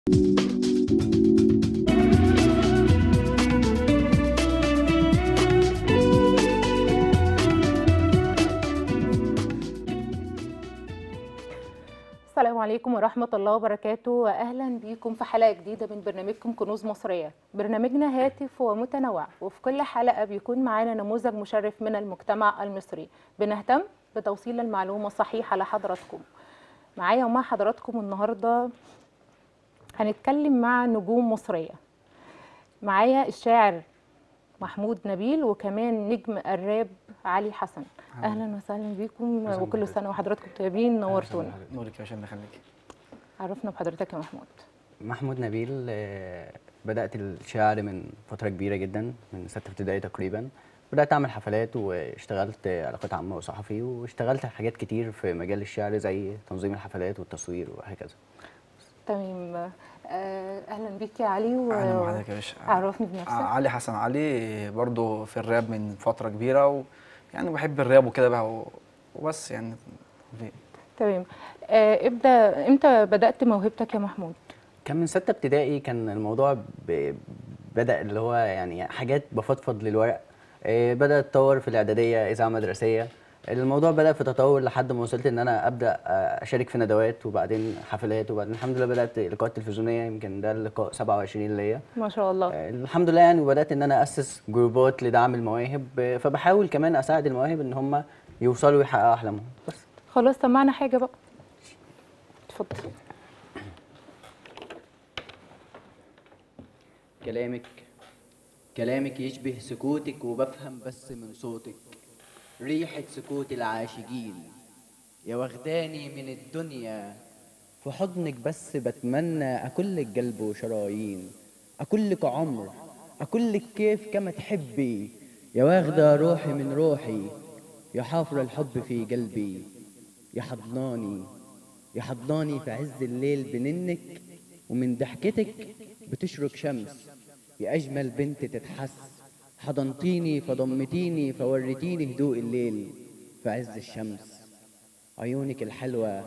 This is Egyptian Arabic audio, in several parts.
السلام عليكم ورحمة الله وبركاته وأهلا بيكم في حلقة جديدة من برنامجكم كنوز مصرية برنامجنا هاتف ومتنوع وفي كل حلقة بيكون معانا نموذج مشرف من المجتمع المصري بنهتم بتوصيل المعلومة الصحيحة لحضراتكم معايا ومع حضراتكم النهاردة هنتكلم مع نجوم مصرية معايا الشاعر محمود نبيل وكمان نجم الراب علي حسن اهلا وسهلا بيكم أهلاً وكل بحضرتك. سنه وحضراتكم طيبين نورتونا نورك يا باشا الله يخليك عرفنا بحضرتك يا محمود محمود نبيل آه، بدأت الشعر من فترة كبيرة جدا من ستة ابتدائي تقريبا بدأت أعمل حفلات واشتغلت علاقات عامة وصحفي واشتغلت حاجات كتير في مجال الشعر زي تنظيم الحفلات والتصوير وهكذا تمام آه، اهلا بيك يا علي و... اهلا بحضرتك يا باشا عرفني بنفسك علي حسن علي برضو في الراب من فتره كبيره و يعني بحب الراب وكده بقى و- وبس يعني في- تمام آه، ابدا امتى بدات موهبتك يا محمود كان من ستة ابتدائي كان الموضوع ب... بدأ اللي هو يعني حاجات بفضفض للورق آه، بدأ يتطور في الإعدادية إذاعة مدرسية الموضوع بدأ في تطور لحد ما وصلت إن أنا أبدأ آه، أشارك في ندوات وبعدين حفلات وبعدين الحمد لله بدأت لقاءات تلفزيونية يمكن ده اللقاء 27 ليا ما شاء الله آه، الحمد لله يعني وبدات ان انا اسس جروبات لدعم المواهب آه، فبحاول كمان اساعد المواهب ان هم يوصلوا ويحققوا احلامهم بس خلاص سمعنا حاجه بقى اتفضل كلامك كلامك يشبه سكوتك وبفهم بس من صوتك ريحة سكوت العاشقين يا واخداني من الدنيا في حضنك بس بتمنى أكلك قلب وشرايين أكلك عمر أكلك كيف كما تحبي يا واخدة روحي من روحي يا حافر الحب في قلبي يا حضناني يا حضناني في عز الليل بننك ومن ضحكتك بتشرق شمس يا أجمل بنت تتحس حضنتيني فضمتيني فورتيني هدوء الليل في عز الشمس عيونك الحلوة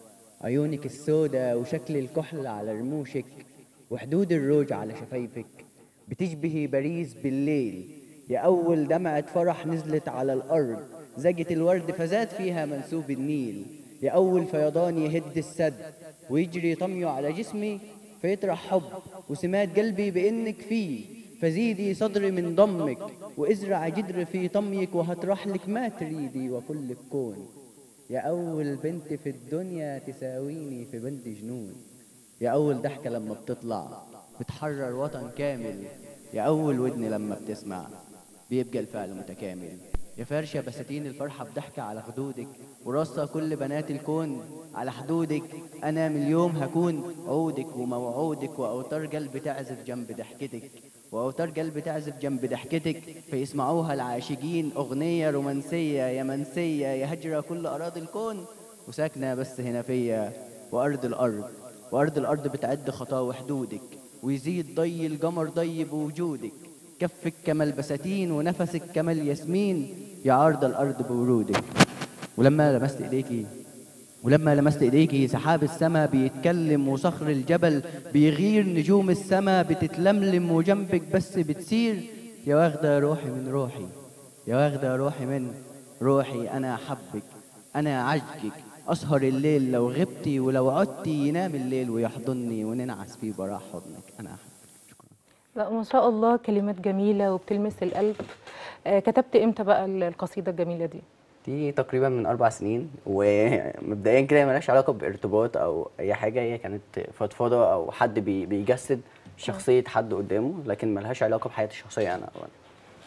عيونك السودة وشكل الكحل على رموشك وحدود الروج على شفايفك بتشبهي باريس بالليل يا أول دمعة فرح نزلت على الأرض زجت الورد فزاد فيها منسوب النيل يا أول فيضان يهد السد ويجري طميه على جسمي فيطرح حب وسمات قلبي بإنك فيه فزيدي صدري من ضمك وازرع جدر في طميك وهطرح لك ما تريدي وكلك كون يا أول بنت في الدنيا تساويني في بنت جنون يا أول ضحكة لما بتطلع بتحرر وطن كامل يا أول ودن لما بتسمع بيبقى الفعل متكامل يا فرشة بساتين الفرحة بضحكة على خدودك ورصة كل بنات الكون على حدودك أنا من اليوم هكون عودك وموعودك وأوتار قلبي تعزف جنب ضحكتك وأوتار قلبي تعزف جنب ضحكتك فيسمعوها العاشقين أغنية رومانسية يا منسية يا هجرة كل أراضي الكون وساكنة بس هنا فيا وأرض الأرض وأرض الأرض بتعد خطاوي حدودك ويزيد ضي القمر ضي بوجودك كفك كما البساتين ونفسك كما الياسمين يا عرض الأرض بورودك ولما لمست إيديكي ولما لمست ايديكي سحاب السما بيتكلم وصخر الجبل بيغير نجوم السما بتتلملم وجنبك بس بتسير يا واخدة روحي من روحي يا واخدة روحي من روحي أنا أحبك أنا أعجبك أسهر الليل لو غبتي ولو عدتي ينام الليل ويحضني وننعس في براح حضنك أنا أحبك لا ما شاء الله كلمات جميله وبتلمس القلب آه، كتبت امتى بقى القصيده الجميله دي دي تقريبا من أربع سنين ومبدئيا كده هي ملهاش علاقة بارتباط أو أي حاجة هي كانت فضفضة أو حد بي بيجسد شخصية حد قدامه لكن ملهاش علاقة بحياتي الشخصية أنا أولا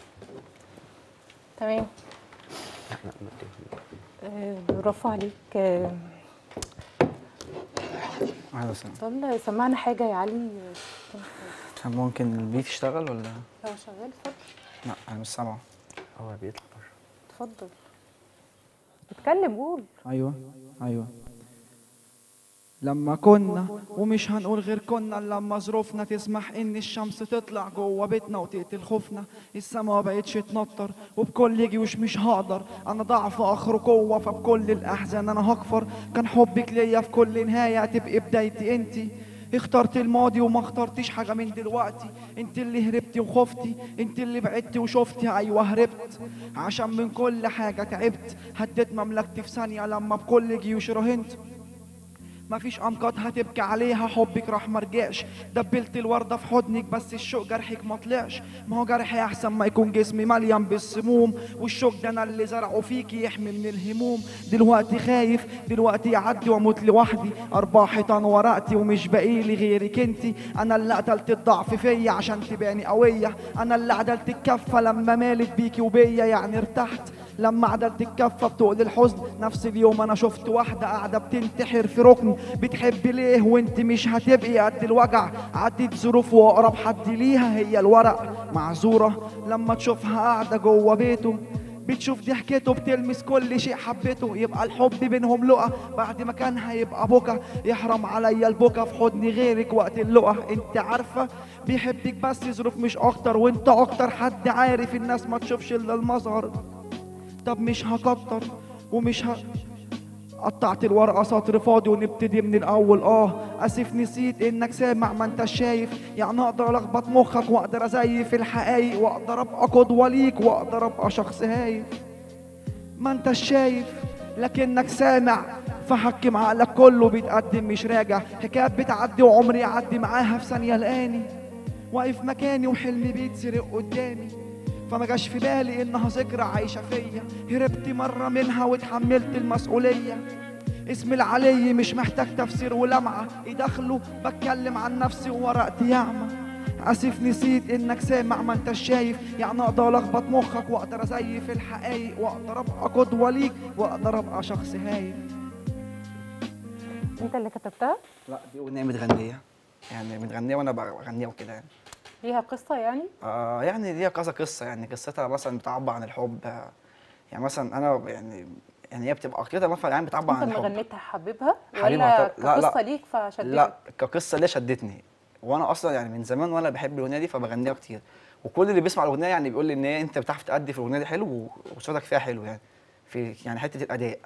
تمام آه، برافو عليك آه، اهلا وسهلا طب سمعنا حاجه يا علي طب ممكن البيت يشتغل ولا لو شغال اتفضل لا انا مش سامعه هو بيطلع بره اتفضل اتكلم قول ايوه ايوه لما كنا ومش هنقول غير كنا لما ظروفنا تسمح ان الشمس تطلع جوه بيتنا وتقتل خوفنا السما ما بقتش تنطر وبكل جيوش مش هقدر انا ضعف اخر قوه فبكل الاحزان انا هكفر كان حبك ليا في كل نهايه تبقي بدايتي انتي اخترت الماضي وما اخترتش حاجة من دلوقتي انت اللي هربتي وخفتي انت اللي بعدتي وشفتي ايوه هربت عشان من كل حاجة تعبت هديت مملكتي في ثانية لما بكل جيوش راهنت مفيش امقات هتبكي عليها حبك راح مرجعش دبلت الوردة في حضنك بس الشوق جرحك ما طلعش ما هو جرحي احسن ما يكون جسمي مليان بالسموم والشوق ده انا اللي زرعه فيكي يحمي من الهموم دلوقتي خايف دلوقتي يعدي واموت لوحدي اربع حيطان ورقتي ومش باقيلي غيرك انتي انا اللي قتلت الضعف فيا عشان تباني قوية انا اللي عدلت الكفة لما مالت بيكي وبيا يعني ارتحت لما عدلت الكفة بتقل الحزن نفس اليوم انا شفت واحدة قاعدة بتنتحر في ركن بتحب ليه وانت مش هتبقي قد الوجع عدت ظروف واقرب حد ليها هي الورق معذورة لما تشوفها قاعدة جوه بيته بتشوف ضحكته بتلمس كل شيء حبته يبقى الحب بينهم لقى بعد ما كان هيبقى بكا يحرم عليا البكا في حضن غيرك وقت اللقى انت عارفة بيحبك بس ظروف مش اكتر وانت اكتر حد عارف الناس ما تشوفش الا المظهر طب مش هكتر ومش ه... قطعت الورقة سطر فاضي ونبتدي من الأول آه أسف نسيت إنك سامع ما أنت شايف يعني أقدر ألخبط مخك وأقدر أزيف الحقايق وأقدر أبقى قدوة ليك وأقدر أبقى شخص هايف ما أنت شايف لكنك سامع فحكم عقلك كله بيتقدم مش راجع حكايات بتعدي وعمري يعدي معاها في ثانية لقاني واقف مكاني وحلمي بيتسرق قدامي فما جاش في بالي انها ذكرى عايشه فيا هربت مره منها واتحملت المسؤوليه اسم العلي مش محتاج تفسير ولمعه يدخله بتكلم عن نفسي وورقتي يعمى اسف نسيت انك سامع ما انت شايف يعني اقدر الخبط مخك واقدر ازيف الحقايق واقدر ابقى قدوه ليك واقدر ابقى شخص هايف انت اللي كتبتها لا دي اغنيه متغنيه يعني متغنيه وانا بغنيها وكده يعني ليها قصه يعني آه يعني ليها كذا قصه يعني قصتها مثلا بتعبر عن الحب آه، يعني مثلا انا يعني يعني هي بتبقى كده مثلا يعني بتعبر انت عن اللي الحب غنيتها حبيبها حبيبها ولا طب- لا، لا. كقصه ليك فشدتك لا كقصه ليه شدتني وانا اصلا يعني من زمان وانا بحب الاغنيه دي فبغنيها كتير وكل اللي بيسمع الاغنيه يعني بيقول لي ان هي انت بتعرف تأدي في الاغنيه دي حلو و- وصوتك فيها حلو يعني في يعني حته الاداء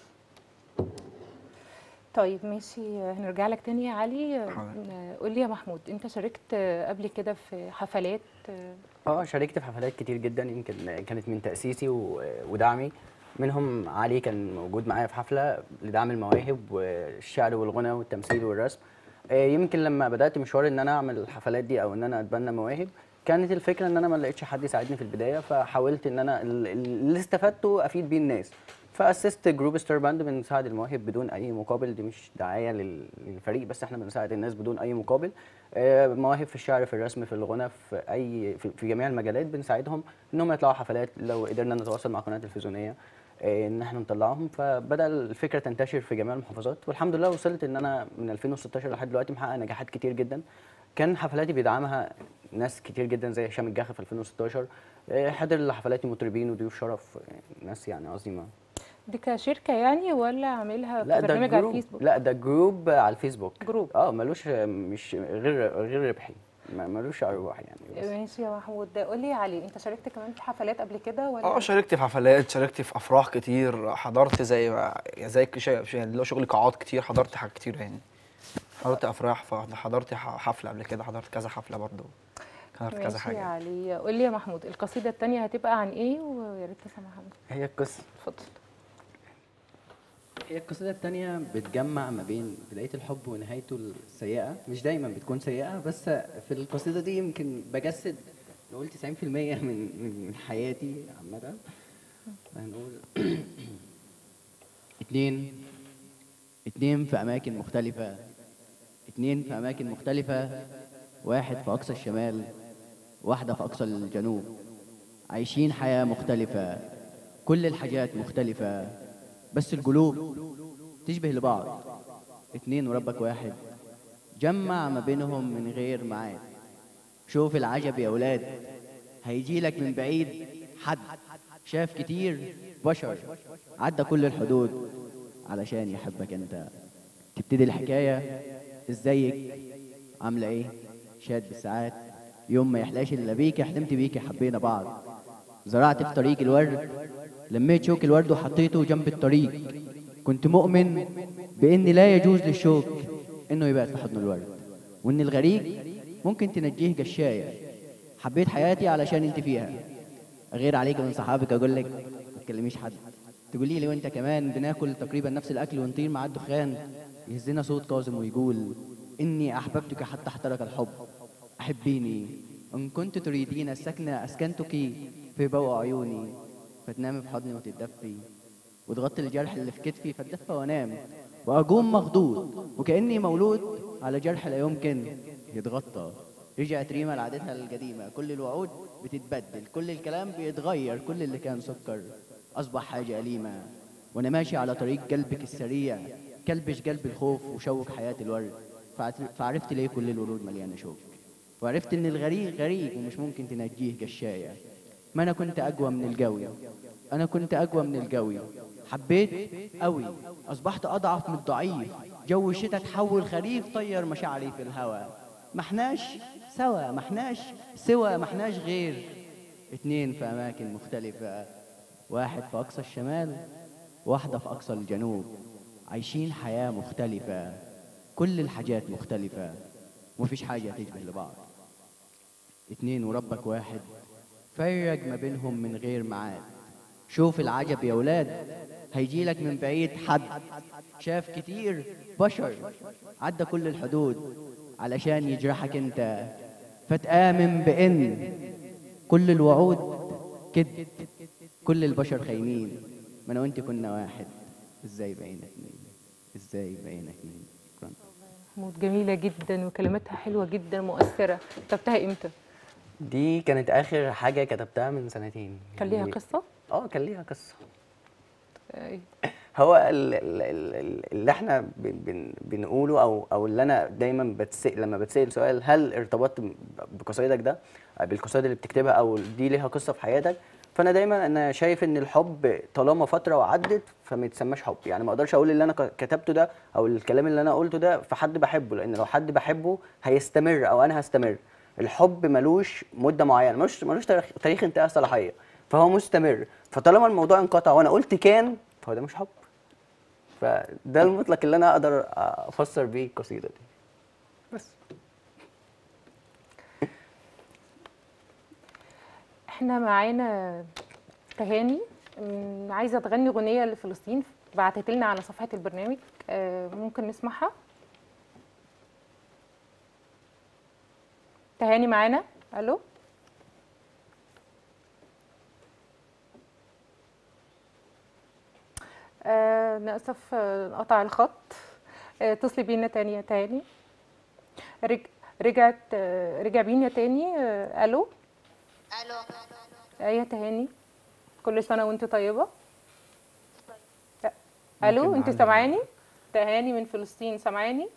طيب ماشي هنرجع لك تاني يا علي حاضر. آه، قول لي يا محمود انت شاركت آه، قبل كده في حفلات آه، اه شاركت في حفلات كتير جدا يمكن كانت من تأسيسي و- ودعمي منهم علي كان موجود معايا في حفلة لدعم المواهب والشعر والغنى والتمثيل والرسم آه، يمكن لما بدأت مشوار ان انا اعمل الحفلات دي او ان انا اتبنى مواهب كانت الفكرة ان انا ما لقيتش حد يساعدني في البداية فحاولت ان انا ال- ال- اللي استفدته افيد بيه الناس فاسست جروب ستار باند بنساعد المواهب بدون اي مقابل دي مش دعايه لل- للفريق بس احنا بنساعد الناس بدون اي مقابل آه، مواهب في الشعر في الرسم في الغنى في اي في, في جميع المجالات بنساعدهم انهم يطلعوا حفلات لو قدرنا نتواصل مع قناه تلفزيونيه آه، ان احنا نطلعهم فبدا الفكره تنتشر في جميع المحافظات والحمد لله وصلت ان انا من 2016 لحد دلوقتي محقق نجاحات كتير جدا كان حفلاتي بيدعمها ناس كتير جدا زي هشام الجاخي في 2016 آه، حضر لحفلاتي مطربين وضيوف شرف آه، ناس يعني عظيمه دي كشركه يعني ولا عاملها لا ده كبرنامج على جروب الفيسبوك لا ده جروب على الفيسبوك جروب. اه ملوش مش غير غير ربحي ما- ملوش ارباح يعني بس. ماشي يا محمود قول لي يا علي انت شاركت كمان في حفلات قبل كده ولا اه شاركت في حفلات شاركت في افراح كتير حضرت زي ما- زي ك- شا- شا- اللي هو شغل قاعات كتير حضرت حاجات كتير يعني حضرت افراح حضرت ح- حفله قبل كده حضرت كذا حفله برضو حضرت كذا ماشي يا حاجه علي قول لي يا محمود القصيده الثانيه هتبقى عن ايه ويا ريت تسمعها لنا. هي القصه اتفضل هي القصيدة التانية بتجمع ما بين بداية الحب ونهايته السيئة مش دايما بتكون سيئة بس في القصيدة دي يمكن بجسد نقول 90% من من حياتي عامة هنقول اتنين اتنين في أماكن مختلفة اتنين في أماكن مختلفة واحد في أقصى الشمال واحدة في أقصى الجنوب عايشين حياة مختلفة كل الحاجات مختلفة بس القلوب تشبه لبعض اتنين وربك واحد جمع ما بينهم من غير ميعاد شوف العجب يا ولاد هيجي لك من بعيد حد شاف كتير بشر عدى كل الحدود علشان يحبك انت تبتدي الحكاية ازيك عاملة ايه شاد بالساعات يوم ما يحلاش الا بيكي حلمت بيكي حبينا بعض زرعت في طريق الورد لميت شوك الورد وحطيته جنب الطريق كنت مؤمن بان لا يجوز للشوك انه يبات في حضن الورد وإن الغريق ممكن تنجيه قشاية حبيت حياتي علشان انت فيها غير عليك من صحابك أقول لك ما تكلميش حد تقولي لي وانت كمان بناكل تقريبا نفس الأكل ونطير مع الدخان يهزنا صوت كاظم ويقول إني أحببتك حتى احترق الحب أحبيني إن كنت تريدين السكن أسكنتك في بوء عيوني فتنامي في حضني وتتدفي وتغطي الجرح اللي في كتفي فاتدفى وانام واقوم مخضوض وكاني مولود على جرح لا يمكن يتغطى رجعت ريما لعادتها القديمة كل الوعود بتتبدل كل الكلام بيتغير كل اللي كان سكر أصبح حاجة أليمة وأنا ماشي على طريق قلبك السريع كلبش قلب الخوف وشوك حياة الورد فعت- فعرفت ليه كل الورود مليانة شوك وعرفت إن الغريق غريق ومش ممكن تنجيه قشاية ما أنا كنت أقوى من الجوي أنا كنت أقوى من الجوي حبيت قوي أصبحت أضعف من الضعيف جو الشتا تحول خريف طير مشاعري في الهوا ما احناش سوا ما احناش سوا ما احناش غير اتنين في أماكن مختلفة واحد في أقصى الشمال واحدة في أقصى الجنوب عايشين حياة مختلفة كل الحاجات مختلفة ومفيش حاجة تشبه لبعض اتنين وربك واحد فرق ما بينهم من غير ميعاد شوف العجب يا ولاد هيجيلك من بعيد حد شاف كتير بشر عدى كل الحدود علشان يجرحك انت فتآمن بإن كل الوعود كد كل البشر خاينين ما انا وانت كنا واحد ازاي بقينا اتنين ازاي بقينا اتنين شكرا محمود جميلة جدا وكلماتها حلوة جدا مؤثرة كتبتها امتى؟ دي كانت اخر حاجه كتبتها من سنتين كان ليها يعني- قصة؟ اه كان ليها قصه أيوة. هو ال- ال- ال- ال- اللي احنا بن- بن- بنقوله او او اللي انا دايما بتسأل لما بتسال سؤال هل ارتبطت ب- بقصايدك ده بالقصايد اللي بتكتبها او دي ليها قصه في حياتك فانا دايما انا شايف ان الحب طالما فتره وعدت فما يتسماش حب يعني ما اقدرش اقول اللي انا ك- كتبته ده او الكلام اللي انا قلته ده في حد بحبه لان لو حد بحبه هيستمر او انا هستمر الحب ملوش مده معينه ملوش ملوش تاريخ, تاريخ انتهاء صلاحيه فهو مستمر فطالما الموضوع انقطع وانا قلت كان فهو ده مش حب فده المطلق اللي انا اقدر افسر بيه القصيده دي بس احنا معانا تهاني أمم، عايزة تغني أغنية لفلسطين بعتت لنا على صفحة البرنامج آه، ممكن نسمعها تهاني معانا الو آه للأسف آه، قطع الخط آه، اتصلي بينا تاني يا تاني رج... رجعت آه، رجع بينا تاني آه، الو الو ايه تهاني كل سنه وانت طيبه أ- الو ممكن انت نعلم. سامعاني تهاني من فلسطين سامعاني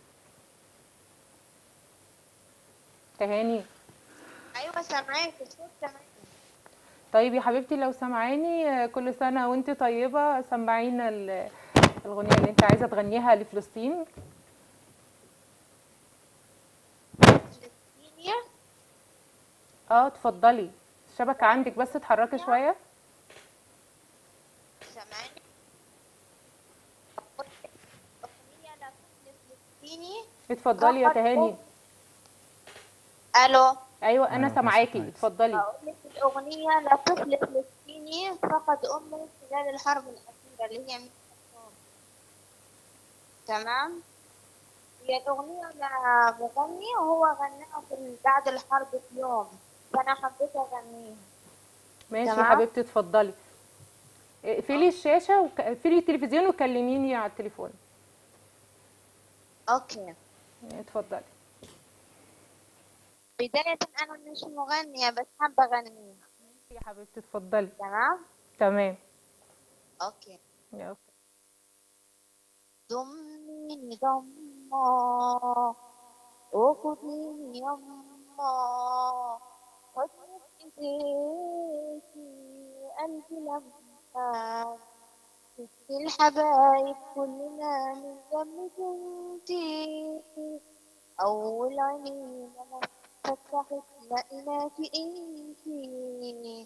تهاني ايوه سامعاك الصوت سامعاك طيب يا حبيبتي لو سامعاني آه، كل سنه وانت طيبه سمعينا ال- الاغنيه اللي انت عايزه تغنيها لفلسطين فلسطينية اه اتفضلي الشبكه عندك بس اتحركي شويه سامعاني أغنية لطفل فلسطيني اتفضلي يا فقط تهاني الو ايوه انا أنا سامعاكي سامعاك. اتفضلي أقول لك الأغنية لطفل فلسطيني فقد أمه خلال الحرب الأخيرة اللي هي 100 يوم تمام هي الأغنية لمغني وهو غناها في بعد الحرب بيوم فأنا حبيت أغنيها ماشي يا تمام. حبيبتي اتفضلي اقفلي الشاشه وك- اقفلي التلفزيون وكلميني على التليفون أوكي اتفضلي بداية أنا مش مغنية بس حابة أغنيها يا حبيبتي اتفضلي تمام تمام أوكي يا أوكي. ضميني ضمة وخديني يما خدني بإيديكي قلبي لما ست الحبايب كلنا من جنبك انتي أول عينينا ما فتحت لقيناكي انتي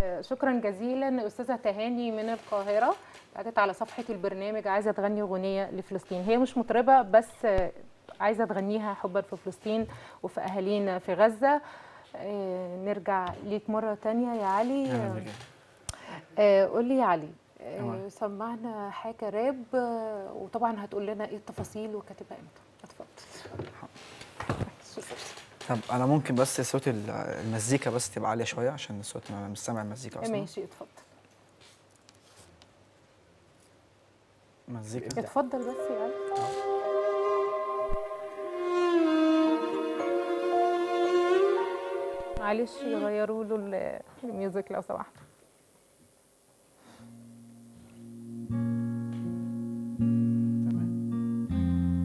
شكرا جزيلا استاذه تهاني من القاهره بعتت على صفحه البرنامج عايزه تغني اغنيه لفلسطين هي مش مطربه بس عايزه تغنيها حبا في فلسطين وفي اهالينا في غزه آه، نرجع ليك مره تانية يا علي يلا نرجع. آه، قول لي يا علي آه، تمام. سمعنا حاجه راب آه، وطبعا هتقول لنا ايه التفاصيل وكاتبها امتى اتفضل طب انا ممكن بس صوت ال- المزيكا بس تبقى عاليه شويه عشان الصوت انا مش سامع المزيكا اصلا ماشي اتفضل مزيكا اتفضل بس يا علي معلش غيروا له ال- الميوزك لو سمحتوا تمام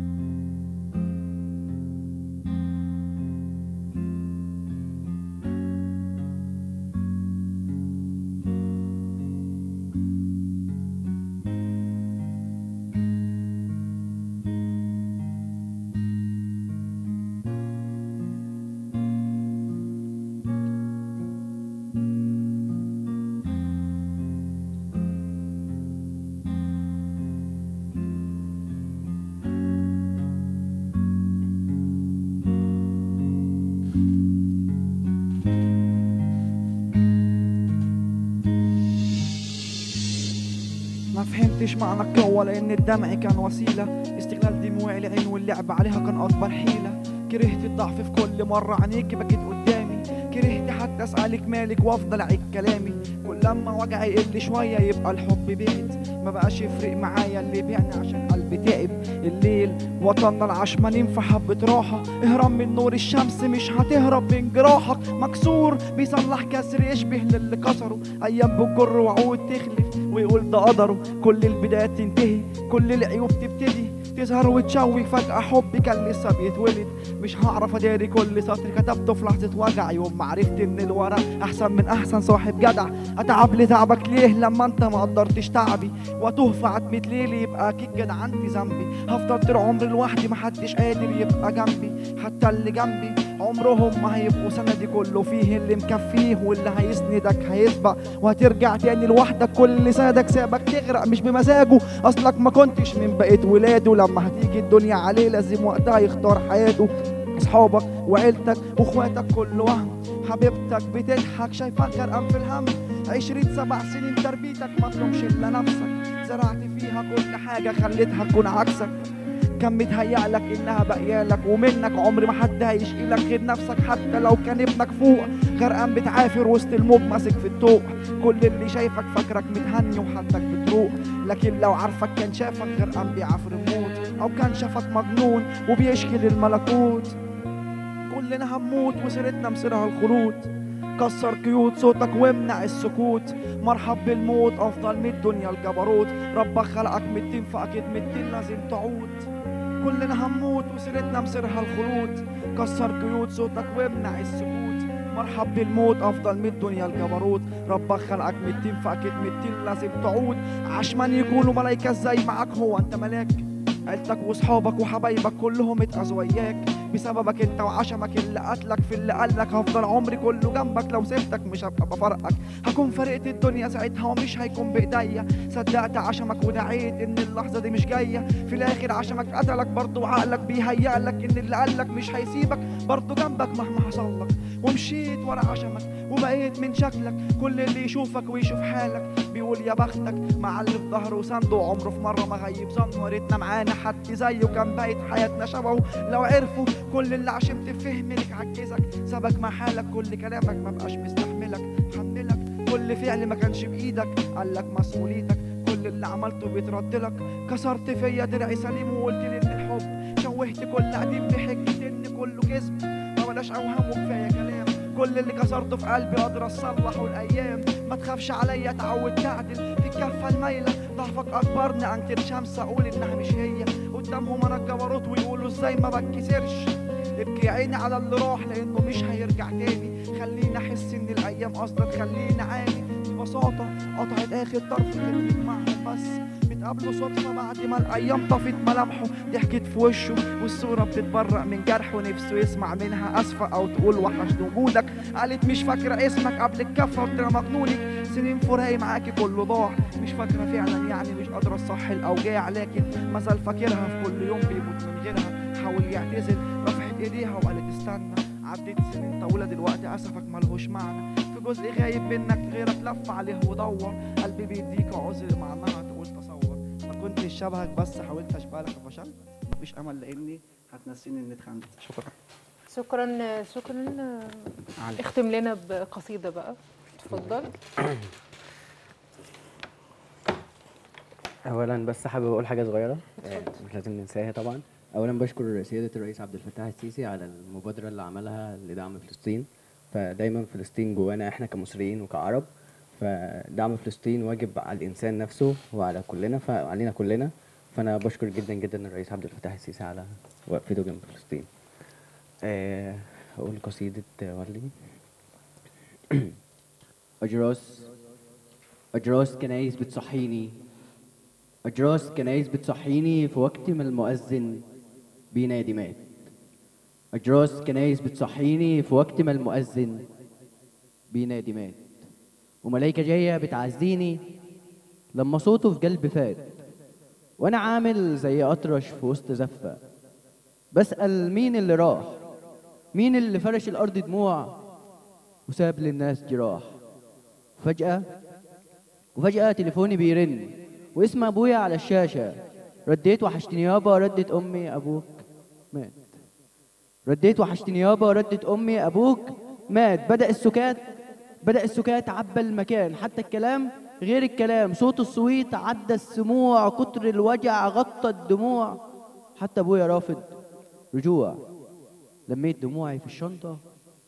ما فهمتش معنى القوة لأن الدمع كان وسيلة استغلال دموع العين واللعب عليها كان أكبر حيلة كرهت الضعف في كل مرة عينيك بقيت قدامي كرهت حتى أسألك مالك وأفضل أعيد كلامي كل لما وجعي يقل شوية يبقى الحب بعد ما بقاش يفرق معايا اللي بيعني عشان قلبي تعب الليل وطننا العشمانين في حبة راحة اهرب من نور الشمس مش هتهرب من جراحك مكسور بيصلح كسر يشبه للي كسره أيام بتجر وعود تخلف ويقول ده قدره كل البدايات تنتهي كل العيوب تبتدي تظهر وتشوي فجأة حبي كان لسه بيتولد مش هعرف اداري كل سطر كتبته في لحظة وجع يوم ما عرفت ان الورق احسن من احسن صاحب جدع اتعب لتعبك ليه لما انت ما قدرتش تعبي واتوه في عتمة ليلي يبقى اكيد جدعنتي ذنبي هفضل طول عمري لوحدي محدش قادر يبقى جنبي حتى اللي جنبي عمرهم ما هيبقوا سندي كله فيه اللي مكفيه واللي هيسندك هيسبق وهترجع تاني لوحدك كل اللي سندك سابك تغرق مش بمزاجه اصلك ما كنتش من بقية ولاده لما هتيجي الدنيا عليه لازم وقتها يختار حياته اصحابك وعيلتك واخواتك كل وهم حبيبتك بتضحك شايفاك غرقان في الهم عشرين سبع سنين تربيتك ما تلومش الا نفسك زرعت فيها كل حاجة خليتها تكون عكسك كان متهيألك انها بقيالك ومنك عمر ما حد هيشقيلك غير نفسك حتى لو كان ابنك فوق غرقان بتعافر وسط الموج ماسك في الطوق كل اللي شايفك فاكرك متهني وحالتك بتروق لكن لو عارفك كان شافك غرقان بيعافر الموت او كان شافك مجنون وبيشكي للملكوت كلنا هنموت وسيرتنا مصيرها الخلود كسر قيود صوتك وامنع السكوت مرحب بالموت افضل من الدنيا الجبروت ربك خلقك متين فاكيد متين لازم تعود كلنا هنموت وسيرتنا مصيرها الخلود كسر قيود صوتك وامنع السكوت مرحب بالموت افضل من الدنيا الجبروت ربك خلقك متين فاكيد متين لازم تعود عشمان يكونوا ملايكة ازاي معاك هو انت ملاك عيلتك وصحابك وحبايبك كلهم اتأذوا وياك بسببك انت وعشمك اللي قتلك في اللي قالك هفضل عمري كله جنبك لو سبتك مش هبقى بفرقك هكون فرقت الدنيا ساعتها ومش هيكون بايديا صدقت عشمك ودعيت ان اللحظه دي مش جايه في الاخر عشمك قتلك برضه وعقلك بيهيأ لك ان اللي قالك مش هيسيبك برضه جنبك مهما حصل لك ومشيت ورا عشمك وبقيت من شكلك كل اللي يشوفك ويشوف حالك بيقول يا بختك مع اللي في ظهره وسنده عمره في مره ما غيب ظنه يا ريتنا معانا حد زيه كان بقت حياتنا شبهه لو عرفوا كل اللي عشمت فهم لك عجزك سابك مع حالك كل كلامك ما بقاش مستحملك حملك كل فعل ما كانش بايدك قالك مسؤوليتك كل اللي عملته بيترد لك كسرت فيا درعي سليم وقلت لي ان الحب شوهت كل قديم بحجة ان كله كذب ما بلاش اوهام وكفايه كلام كل اللي كسرته في قلبي قادر اصلحه الايام ما تخافش عليا اتعود تعدل في الكفه المايله ضعفك اكبرني انكر شمس اقول انها مش هي قدامهم انا الجبروت ويقولوا ازاي ما بتكسرش ابكي يا عيني على اللي راح لانه مش هيرجع تاني خليني احس ان الايام اصلا تخليني عاني ببساطه قطعت اخر طرف خليك معهم بس قابله صدفة بعد ما الأيام طفت ملامحه ضحكت في وشه والصورة بتتبرق من جرحه نفسه يسمع منها أسفة أو تقول وحشني وجودك قالت مش فاكرة اسمك قبل الكفة وترى مجنونك سنين فراقي معاكي كله ضاع مش فاكرة فعلا يعني مش قادرة تصحي الأوجاع لكن مازال فاكرها في كل يوم بيموت من غيرها حاول يعتزل رفعت ايديها وقالت استنى عديت سنين طويلة دلوقتي أسفك ملهوش معنى في جزء غايب منك غيرك لف عليه ودور قلبي بيديك عذر معناها تقول تصور ما كنتش شبهك بس حاولت اشبهك وفشلت مفيش امل لاني هتنسيني اني اتخنت شكرا شكرا شكرا علي. اختم لنا بقصيده بقى اتفضل اولا بس حابب اقول حاجه صغيره آه، مش لازم ننساها طبعا اولا بشكر سياده الرئيس عبد الفتاح السيسي على المبادره اللي عملها لدعم فلسطين فدايما فلسطين جوانا احنا كمصريين وكعرب فدعم فلسطين واجب على الانسان نفسه وعلى كلنا فعلينا كلنا فانا بشكر جدا جدا الرئيس عبد الفتاح السيسي على وقفته جنب فلسطين آه، اقول قصيده ورلي أجراس أجراس كنايس بتصحيني أجراس كنايس بتصحيني في وقت ما المؤذن بينادي مات أجراس كنايس بتصحيني في وقت ما المؤذن بينادي مات وملايكة جاية بتعزيني لما صوته في قلبي فات وأنا عامل زي أطرش في وسط زفة بسأل مين اللي راح مين اللي فرش الأرض دموع وساب للناس جراح فجأة وفجأة تليفوني بيرن واسم أبويا على الشاشة رديت وحشتني يابا ردت أمي أبوك مات رديت وحشتني يابا ردت أمي أبوك مات بدأ السكات بدأ السكات عبى المكان حتى الكلام غير الكلام صوت الصويت عدى السموع كتر الوجع غطى الدموع حتى أبويا رافض رجوع لميت دموعي في الشنطة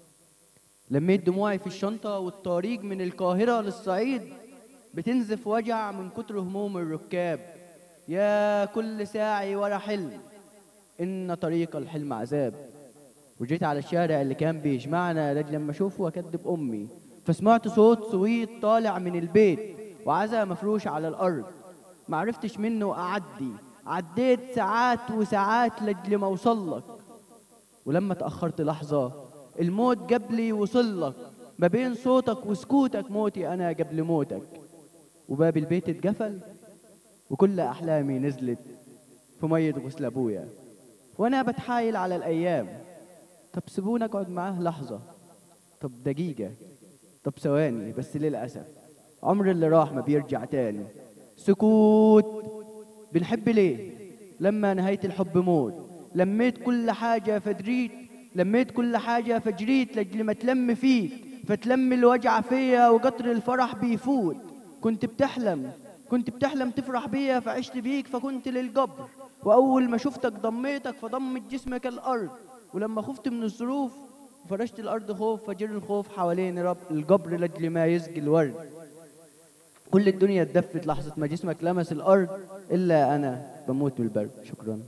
لميت دموعي في الشنطة والطريق من القاهرة للصعيد بتنزف وجع من كتر هموم الركاب يا كل ساعي ورا حلم إن طريق الحلم عذاب وجيت على الشارع اللي كان بيجمعنا لاجل لما أشوفه وأكدب أمي فسمعت صوت صويت طالع من البيت وعزا مفروش على الأرض معرفتش منه أعدي عديت ساعات وساعات لاجل ما أوصلك ولما تأخرت لحظة الموت قبلي وصل لك ما بين صوتك وسكوتك موتي أنا قبل موتك وباب البيت اتقفل وكل أحلامي نزلت في مية غسل أبويا وأنا بتحايل على الأيام طب سيبوني أقعد معاه لحظة طب دقيقة طب ثواني بس للأسف عمر اللي راح ما بيرجع تاني سكوت بنحب ليه لما نهاية الحب موت لميت كل حاجة فدريت لميت كل حاجة فجريت لأجل ما تلم فيك فتلم الوجع فيا وقطر الفرح بيفوت كنت بتحلم كنت بتحلم تفرح بيا فعشت بيك فكنت للجبر وأول ما شفتك ضميتك فضمت جسمك الأرض ولما خفت من الظروف فرشت الأرض خوف فجر الخوف حوالين رب الجبر لأجل ما يسقي الورد كل الدنيا اتدفت لحظة ما جسمك لمس الأرض إلا أنا بموت من البرد شكرا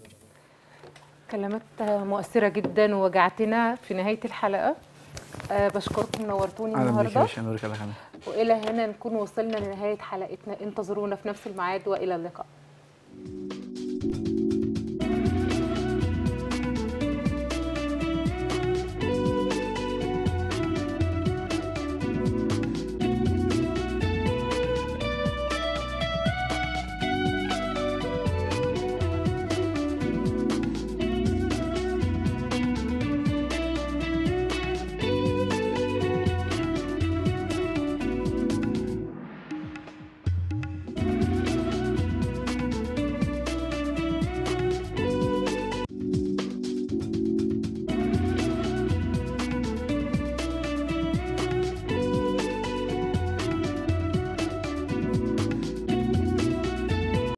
كلمات مؤثرة جدا ووجعتنا في نهاية الحلقة أه بشكركم نورتوني اهلا بيك يا النهارده باشا نورك الله يخليك والى هنا نكون وصلنا لنهاية حلقتنا انتظرونا في نفس الميعاد والى اللقاء